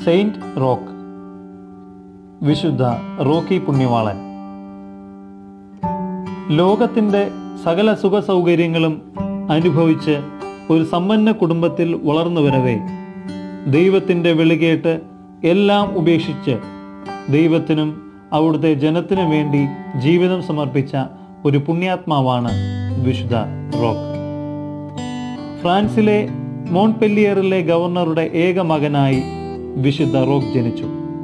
saint rock വിശുദ്ധ റോക്കി പുണ്യവാളൻ ലോകത്തിൻ്റെ സകല സുഖ സൗകര്യങ്ങളും അനുഭവിച്ച് ഒരു സമ്പന്ന കുടുംബത്തിൽ വളർന്നു വരവേ ദൈവത്തിൻ്റെ വിളികേട്ട് എല്ലാം ഉപേക്ഷിച്ച് ദൈവത്തിനും അവിടുത്തെ ജനത്തിനും വേണ്ടി ജീവിതം സമർപ്പിച്ച ഒരു പുണ്യാത്മാവാണ് വിശുദ്ധ റോക്ക് ഫ്രാൻസിലെ മോൺപെല്ലിയറിലെ ഗവർണറുടെ ഏക മകനായി വിശുദ്ധ റോക്ക് ജനിച്ചു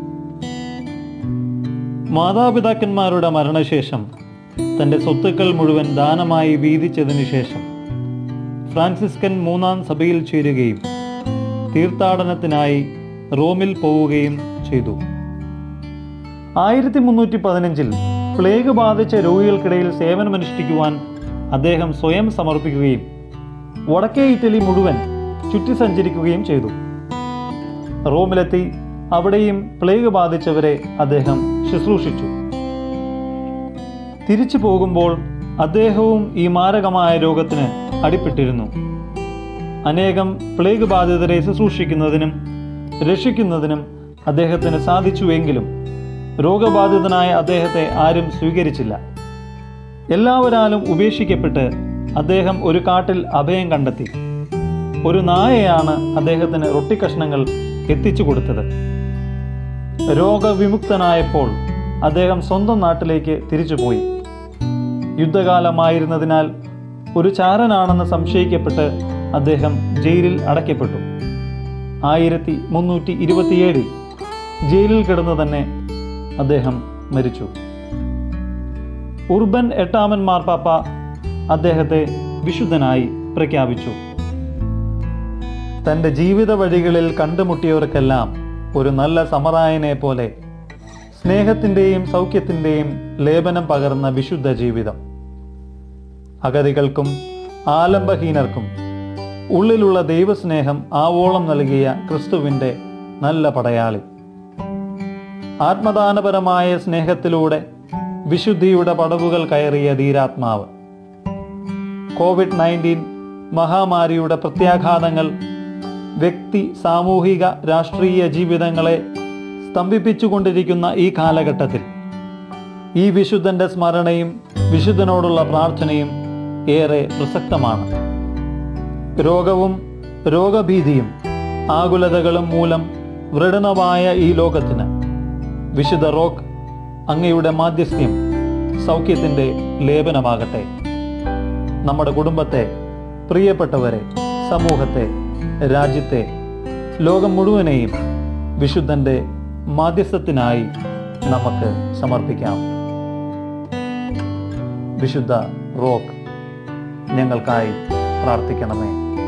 മാതാപിതാക്കന്മാരുടെ മരണശേഷം തൻ്റെ സ്വത്തുക്കൾ മുഴുവൻ ദാനമായി വീതിച്ചതിനു ശേഷം ഫ്രാൻസിസ്കൻ മൂന്നാം സഭയിൽ ചേരുകയും തീർത്ഥാടനത്തിനായി റോമിൽ പോവുകയും ചെയ്തു ആയിരത്തി മുന്നൂറ്റി പതിനഞ്ചിൽ പ്ലേഗ് ബാധിച്ച രോഗികൾക്കിടയിൽ സേവനമനുഷ്ഠിക്കുവാൻ അദ്ദേഹം സ്വയം സമർപ്പിക്കുകയും വടക്കേ ഇറ്റലി മുഴുവൻ ചുറ്റി സഞ്ചരിക്കുകയും ചെയ്തു റോമിലെത്തി അവിടെയും പ്ലേഗ് ബാധിച്ചവരെ അദ്ദേഹം ശുശ്രൂഷിച്ചു തിരിച്ചു പോകുമ്പോൾ അദ്ദേഹവും ഈ മാരകമായ രോഗത്തിന് അടിപ്പെട്ടിരുന്നു അനേകം പ്ലേഗ് ബാധിതരെ ശുശ്രൂഷിക്കുന്നതിനും രക്ഷിക്കുന്നതിനും അദ്ദേഹത്തിന് സാധിച്ചുവെങ്കിലും രോഗബാധിതനായ അദ്ദേഹത്തെ ആരും സ്വീകരിച്ചില്ല എല്ലാവരാലും ഉപേക്ഷിക്കപ്പെട്ട് അദ്ദേഹം ഒരു കാട്ടിൽ അഭയം കണ്ടെത്തി ഒരു നായയാണ് അദ്ദേഹത്തിന് റൊട്ടിക്കഷ്ണങ്ങൾ എത്തിച്ചു കൊടുത്തത് രോഗവിമുക്തനായപ്പോൾ അദ്ദേഹം സ്വന്തം നാട്ടിലേക്ക് തിരിച്ചുപോയി യുദ്ധകാലമായിരുന്നതിനാൽ ഒരു ചാരനാണെന്ന് സംശയിക്കപ്പെട്ട് അദ്ദേഹം ജയിലിൽ അടയ്ക്കപ്പെട്ടു ആയിരത്തി മുന്നൂറ്റി ഇരുപത്തിയേഴിൽ ജയിലിൽ കിടന്നു തന്നെ അദ്ദേഹം മരിച്ചു ഉർബൻ എട്ടാമൻ മാർപ്പാപ്പ അദ്ദേഹത്തെ വിശുദ്ധനായി പ്രഖ്യാപിച്ചു തൻ്റെ ജീവിത വഴികളിൽ കണ്ടുമുട്ടിയവർക്കെല്ലാം ഒരു നല്ല സമറായനെ പോലെ സ്നേഹത്തിൻ്റെയും സൗഖ്യത്തിൻ്റെയും ലേപനം പകർന്ന വിശുദ്ധ ജീവിതം അഗതികൾക്കും ആലംബഹീനർക്കും ഉള്ളിലുള്ള ദൈവസ്നേഹം ആവോളം നൽകിയ ക്രിസ്തുവിൻ്റെ നല്ല പടയാളി ആത്മദാനപരമായ സ്നേഹത്തിലൂടെ വിശുദ്ധിയുടെ പടവുകൾ കയറിയ ധീരാത്മാവ് കോവിഡ് നയൻറ്റീൻ മഹാമാരിയുടെ പ്രത്യാഘാതങ്ങൾ വ്യക്തി സാമൂഹിക രാഷ്ട്രീയ ജീവിതങ്ങളെ സ്തംഭിപ്പിച്ചുകൊണ്ടിരിക്കുന്ന ഈ കാലഘട്ടത്തിൽ ഈ വിശുദ്ധന്റെ സ്മരണയും വിശുദ്ധനോടുള്ള പ്രാർത്ഥനയും ഏറെ പ്രസക്തമാണ് രോഗവും രോഗഭീതിയും ആകുലതകളും മൂലം വൃഢനമായ ഈ ലോകത്തിന് വിശുദ്ധ റോക്ക് അങ്ങയുടെ മാധ്യസ്ഥ്യം സൗഖ്യത്തിൻ്റെ ലേപനമാകട്ടെ നമ്മുടെ കുടുംബത്തെ പ്രിയപ്പെട്ടവരെ സമൂഹത്തെ രാജ്യത്തെ ലോകം മുഴുവനെയും വിശുദ്ധന്റെ മാധ്യസ്ഥത്തിനായി നമുക്ക് സമർപ്പിക്കാം വിശുദ്ധ റോക്ക് ഞങ്ങൾക്കായി പ്രാർത്ഥിക്കണമേ